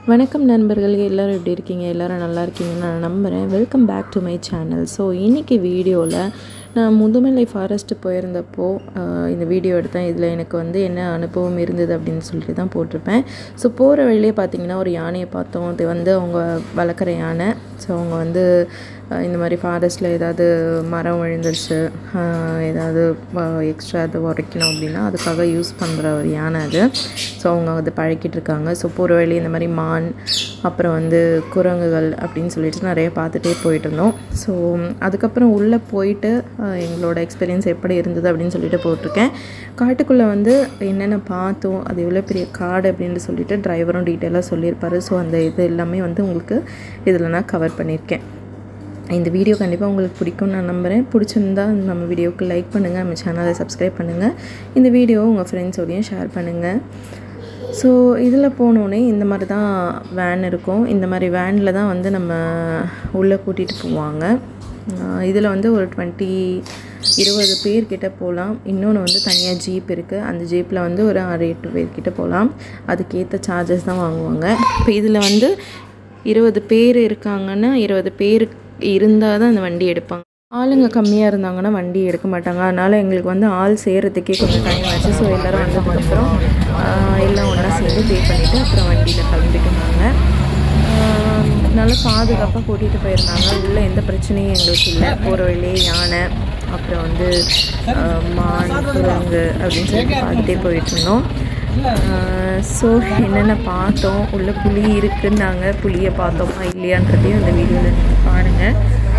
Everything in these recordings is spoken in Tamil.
வணக்கம் நண்பர்களே எல்லோரும் எப்படி இருக்கீங்க எல்லோரும் நல்லா இருக்கீங்கன்னு நான் நம்புகிறேன் welcome back to my channel so இன்றைக்கி வீடியோவில் நான் முதுமலை ஃபாரஸ்ட்டு போயிருந்தப்போ ஆஹ், இந்த வீடியோ எடுத்தேன் இதில் எனக்கு வந்து என்ன அனுபவம் இருந்தது அப்படின்னு சொல்லிட்டு தான் போட்டிருப்பேன் ஸோ போகிற வழியிலே பார்த்தீங்கன்னா ஒரு யானையை பார்த்தோம் அது வந்து அவங்க வளர்க்குற யானை ஸோ அவங்க வந்து ஆஹ், இந்த மாதிரி ஃபாரஸ்ட்டில் ஏதாவது மரம் விழுந்துருச்சு ஆஹ், ஏதாவது எக்ஸ்ட்ரா அது உரைக்கணும் அப்படின்னா அதுக்காக யூஸ் பண்ணுற ஒரு யானை அது ஸோ அவங்க அதை பழக்கிட்டு இருக்காங்க ஸோ போகிற வழி இந்த மாதிரி மான் அப்புறம் வந்து குரங்குகள் அப்படின்னு சொல்லிட்டு நிறைய பார்த்துட்டே போயிட்டு இருந்தோம் ஸோ அதுக்கப்புறம் உள்ளே போயிட்டு ஆஹ், எங்களோட எக்ஸ்பீரியன்ஸ் எப்படி இருந்தது அப்படின்னு சொல்லிட்டு போட்டிருக்கேன் காட்டுக்குள்ளே வந்து என்னென்ன பார்த்தோம் அது எவ்வளோ பெரிய காடு அப்படின்னு சொல்லிட்டு டிரைவரும் டீட்டெயிலாக சொல்லியிருப்பாரு ஸோ அந்த இது எல்லாமே வந்து உங்களுக்கு இதில் நான் கவர் பண்ணியிருக்கேன் இந்த வீடியோ கண்டிப்பாக உங்களுக்கு பிடிக்கும்னு நான் நம்புகிறேன் பிடிச்சிருந்தா நம்ம வீடியோவுக்கு லைக் பண்ணுங்கள் நம்ம சேனலை சப்ஸ்கிரைப் பண்ணுங்கள் இந்த வீடியோவை உங்கள் ஃப்ரெண்ட்ஸோடையும் ஷேர் பண்ணுங்கள் ஸோ இதில் போனோடனே இந்த மாதிரி தான் வேன் இருக்கும் இந்த மாதிரி வேனில் தான் வந்து நம்ம உள்ளே கூட்டிகிட்டு போவாங்க இதில் வந்து ஒரு டுவெண்ட்டி இருபது பேர்கிட்ட போகலாம் இன்னொன்று வந்து தனியாக ஜீப் இருக்குது அந்த ஜீப்பில் வந்து ஒரு ஆறு எட்டு பேர்கிட்ட போகலாம் அதுக்கேற்ற சார்ஜஸ் தான் வாங்குவாங்க இப்போ இதில் வந்து இருபது பேர் இருக்காங்கன்னா இருபது பேர் இருந்தால் தான் அந்த வண்டி எடுப்பாங்க ஆளுங்க கம்மியாக இருந்தாங்கன்னா வண்டி எடுக்க மாட்டாங்க அதனால் எங்களுக்கு வந்து ஆள் சேர்கிறதுக்கே கொஞ்சம் டைம் ஆச்சு ஸோ எல்லோரும் வந்ததுக்கப்புறம் ஆஹ், எல்லாம் ஒன்றா சேர்ந்து பே பண்ணிவிட்டு அப்புறம் வண்டியில் கிளம்பிக்கிட்டாங்க ஆஹ், நல்லா பாதுகாப்பாக கூட்டிகிட்டு போயிருந்தாங்க உள்ளே எந்த பிரச்சனையும் எங்களுக்கு இல்லை போகிற வழியே யானை அப்புறம் வந்து ஆஹ், மான் குரங்கு அப்படின்னு சொல்லிட்டு பார்த்துட்டே போயிட்டு இருந்தோம் ஸோ என்னென்ன பார்த்தோம் உள்ள புலி இருக்குன்னாங்க புலியை பார்த்தோமா இல்லையான்றதையும் இந்த வீடியோவில் நீங்கள் பாருங்கள்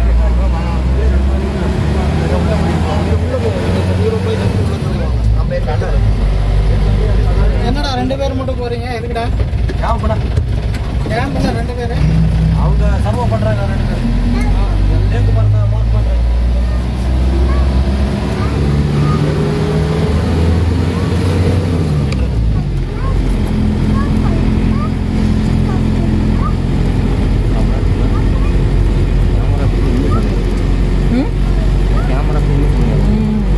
என்னடா ரெண்டு பேர் மட்டும் போறீங்க எதுக்குடா ஏன் பண்ண ரெண்டு பேரு அவங்க சர்வ பண்றாங்க ரெண்டு பேரும் லேக்கு பார்த்தா மார்க் பண்றாங்க ம் கேமரா ஃபில்ம் பண்ணுங்க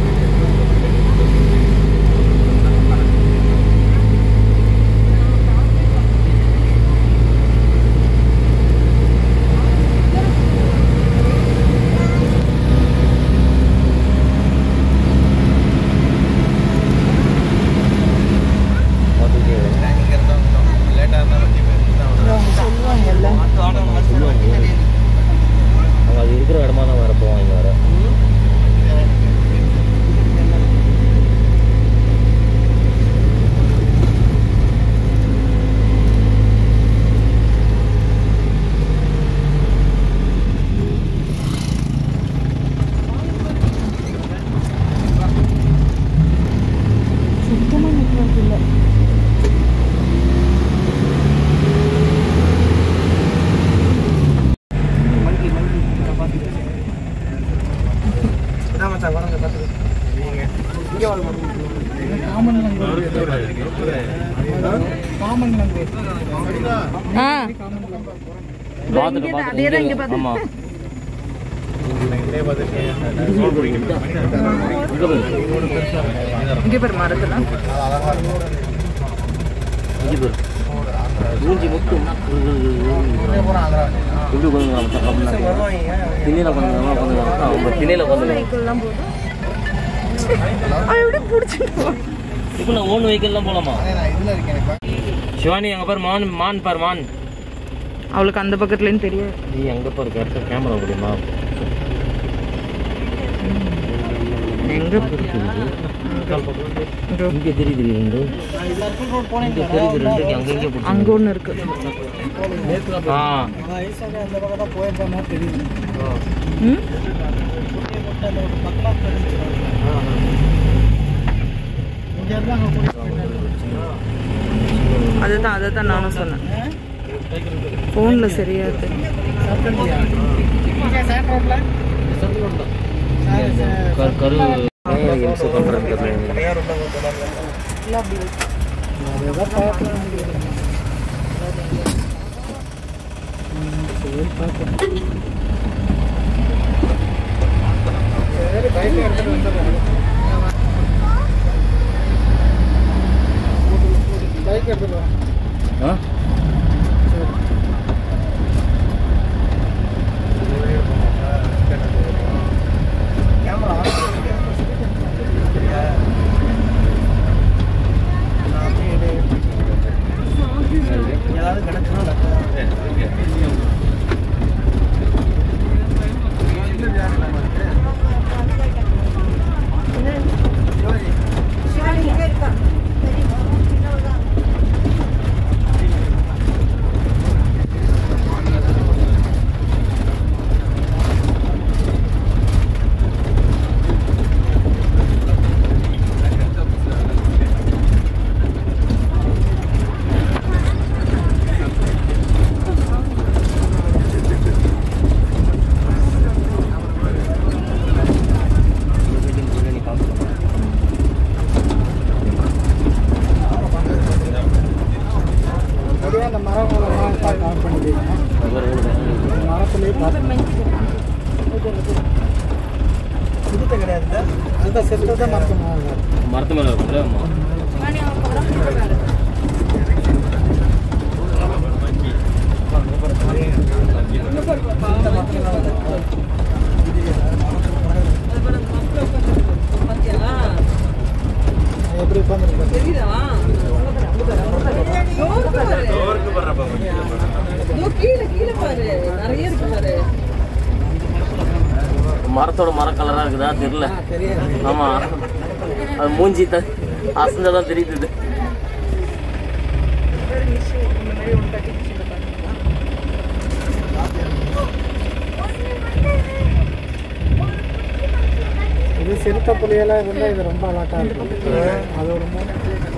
அவங்க அது இருக்கிற இடமா தான் வர போவாங்க வர சுத்தமாக நெட்ஒர்க் இல்லை காமன் லாங்குவேஜ் காமன் லாங்குவேஜ் ஆ பார்த்துட்டு அதே தான் இங்கே பார்த்து ஆமா இங்கே பேர் மரத்துலாம் மூஞ்சி மட்டும் இப்படி கொஞ்சம் திண்ணையில் கொஞ்சம் கொஞ்சம் அவங்க திண்ணையில் கொஞ்சம் வெஹிக்கிள்லாம் போதும் எப்படி பிடிச்சிட்டு இப்போ நான் ஓன் வெஹிக்கிள்லாம் போகலாமா இதுல இருக்கேன் சிவானி அங்கே பாரு மான் மான் பாரு மான் அவளுக்கு அந்த பக்கத்துலேன்னு தெரியாது நீ அங்கே பாரு கரெக்டாக கேமரா முடியுமா எங்கே இங்கே தெரியுது ரெண்டு இங்கே தெரியுது ரெண்டு அங்கே இங்கே பிடிச்சி அங்கே ஒன்று இருக்கு ஆ வயசாக அந்த பக்கம் தான் போயிருப்பாங்க தெரியுது ம் இங்க இருந்து அங்க கூட்டிட்டு போயிட்டாங்க. அதுதான் அதை தான் நானும் சொன்னேன் ஃபோனில் சரியா தெரியும் சாப்பிட்டியா? இங்க சாட் ரோட்ல? Sir, sir. கரு கரு இம்சை பண்ணுறாங்க தெரியல ஏதோ பார்க்கலாம். சரி பைக் எடுத்துட்டு வந்துடுறேன் பைக் எடுத்துட்டு வா ஆ சரி ஏதாவது கிடச்சுனா அப்படியே அந்த மரங்களெல்லாம் கவர் பண்ணிக்கலாம் மரத்துலேயே பார்த்து இதுத்த கிடையாது அதுதான் செத்து தான் மரத்து மரத்து மேலே இருக்கும்ல ஆமா. எப்படி உட்காந்துருக்கு மரத்தோட மர கலராக இருக்குதா தெரியல தெரியாது ஆமா அது மூஞ்சி த அசந்தாதான் தெரியுது இது சிறுத்தை புலியெல்லாம் இருந்தால் இது ரொம்ப அலாட்டாக இருக்கும் அது ஒரு மூணு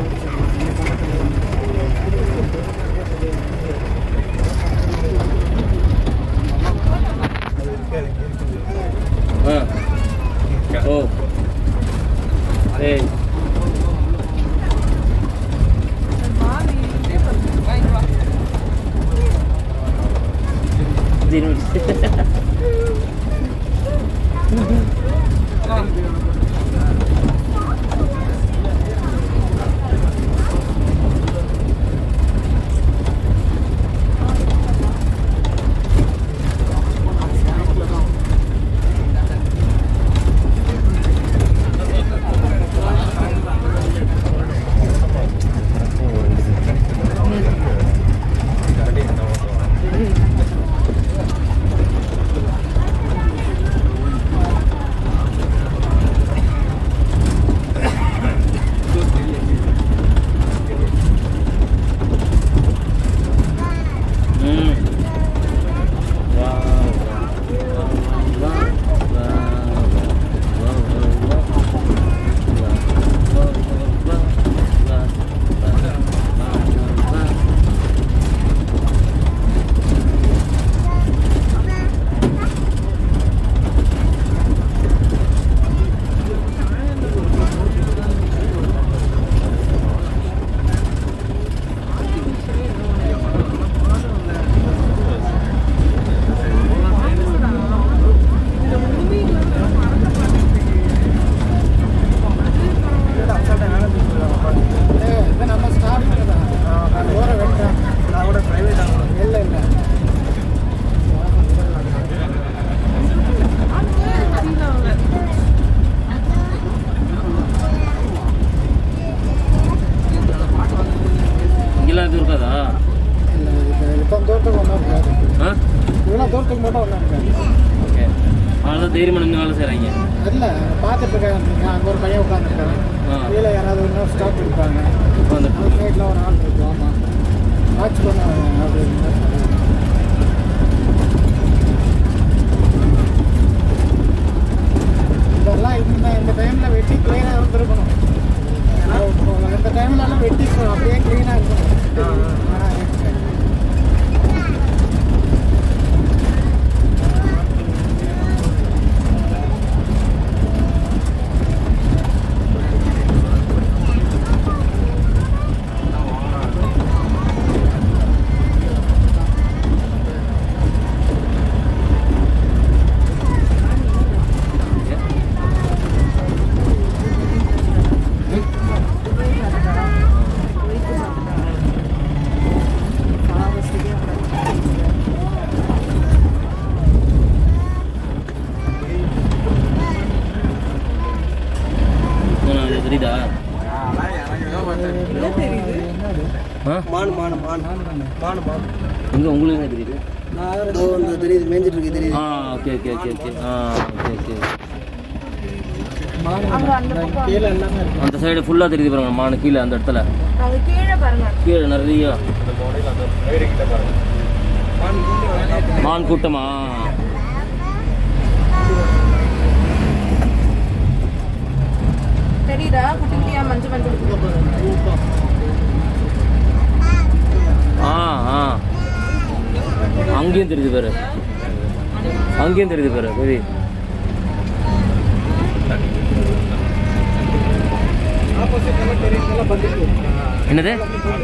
ஆ ஓ ஏய் ம் வா வா வா இது நம்ம ஸ்டாஃப் தான் ஓர வெட்டேன் நான் கூட ப்ரைவேட் ஆகணும் இல்லை இல்லை இங்கெல்லாம் இது இருக்காதா இல்லை இது இப்போ தூரத்துக்கு ஒன்றும் இருக்காது ஆ இவ்வளோ தூரத்துக்கு மட்டும் ஒன்றும் இருக்காது ஓகே அதெல்லாம் தைரியமாக நின்று வேலை செய்கிறாங்க இல்லை பார்த்துட்டு இருக்காங்க அங்கே ஒரு பையன் உட்காந்துருக்காங்க ஆ கீழே யாராவது இன்னும் ஸ்டாஃப் இருப்பாங்க உட்காந்துட்டு அந்த சைடில் ஒரு ஆள் இருக்கு ஆமாம் வாட்ச் பண்ண அப்படின்னு இதெல்லாம் இந்த இந்த டைமில் வெட்டி க்ளீனாக இருந்திருக்கணும் இந்த டைம்லலாம் வெட்டி அப்படியே க்ளீனாக இருக்கணும் ஆ, எங்க உங்களுக்கு என்ன தெரியுது தெரியுது மேய்ஞ்சிட்டு இருக்கு தெரியுது ஆ ஓகே ஓகே ஓகே ஓகே ஆ ஓகே ஓகே கீழே எல்லாமே இருக்கு அந்த சைடு ஃபுல்லாக தெரியுது பாருங்க மானு கீழே அந்த இடத்துல அது கீழே பாருங்க கீழே நிறைய மான் கூட்டமா தெரியுதா குட்டி குட்டியா மஞ்சள் மஞ்சள் ஆ ஆ அங்கேயும் தெரியுது பாரு அங்கேயும் தெரியுது பாரு பெரிய ஆப்போசிட் எல்லாம் தெரியுதுல பண்டிகை என்னது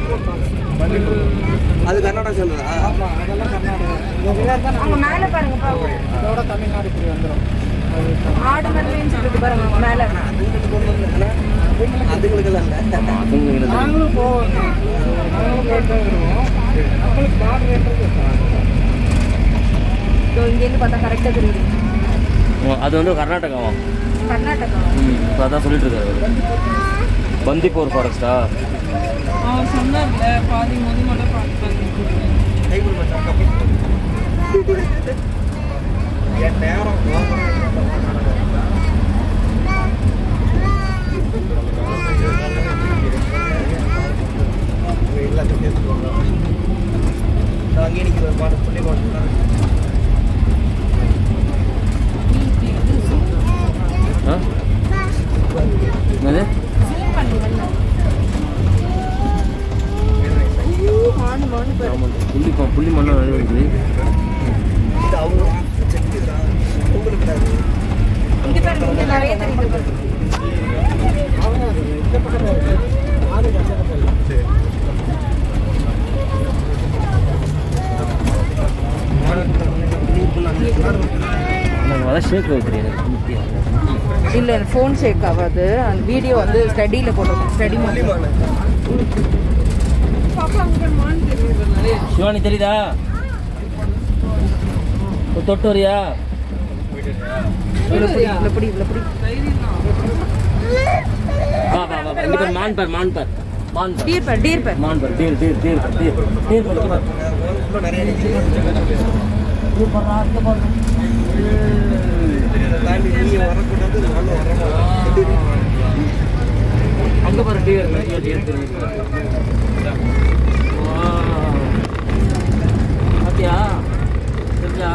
அது கர்நாடகா சேர்ந்ததா ஆமா அதெல்லாம் கர்நாடகா இந்த விழா தான் அங்க மேல பாருங்க பாருங்க இதோட தமிழ்நாடு இப்படி வந்துடும் ஆடு மாதிரி மேய்ஞ்சிட்டு பாருங்க மேல அதுங்களுக்கெல்லாம் ஆமா, அதுங்க என்னது? நாங்களும் போவோம் நாங்களும் போயிட்டு தான் வருவோம் நம்மளுக்கு பார்டர்ன்றது இதோ இங்கேருந்து பார்த்தா கரெக்டா தெரியுது ஓ, அது வந்து கர்நாடகாவா கர்நாடகா ம் இப்போ அதான் சொல்லிட்டு இருக்காரு அவரு. பந்திப்பூர் ஃபாரஸ்டா அவர் சொன்னார்ல பாதி மோதி மட்டும் என் நேரம் அங்கே நிற்கிற பாட்டு சொல்லி பாட்டு ஆ என்னது ஆமாம் புள்ளி பா- புள்ளி மண்ணம் நிறைய இருக்குது இது அவங்க உங்களுக்கு இங்க பாருங்க இங்க நிறைய தெரியுது பாருங்க. இந்த பக்கத்தில் இருக்கு ஆடு கட்டத்தில் நாங்கள் அதான் ஷேக் தெரியாது இல்ல ஃபோன் ஷேக் ஆகாது அந்த வீடியோ வந்து ஸ்டடியில் போட்டிருக்கோம் ஸ்டடி சிவானி தெரியுதா ஒரு தொட்டு வரியா இவ்வளோ பிடி இவ்வளோ பிடி இவ்வளோ பிடி வா வா வா இங்க பாரு மான் பார் மான் பார் மான் பார் டீர் பார் டீர் பார் மான் பார் டீர் டீர் டீர் பார் டீர் டீர் பார் இங்க பார். தாண்டி நீங்க வரக்கூடாது நானும் வரணும் அங்க பாரு டீர் நிறைய டீர் தெரியுது வா. பாத்தியா தெரிஞ்சா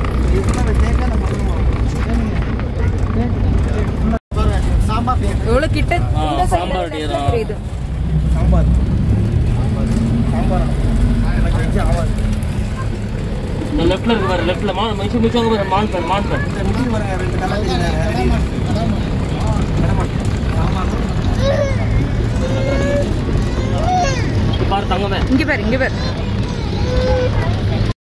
சாம்பார் எவ்வளோ கிட்ட ஆ, இந்த side சாம்பார் ல deer ஆ. தெரியுது சாம்பார் சாம்பார் எனக்கு வச்சு ஆவாது இந்த லெஃப்ட்ல இருக்கு பாரு லெஃப்ட்ல மான் மிச்சு மிச்சு அங்க பாரு மான் பார் மான் பார் இந்த முடி பாருங்க ரெண்டு கலர் தெரியுது பாரு தங்கமே இங்க பாரு இங்க பாரு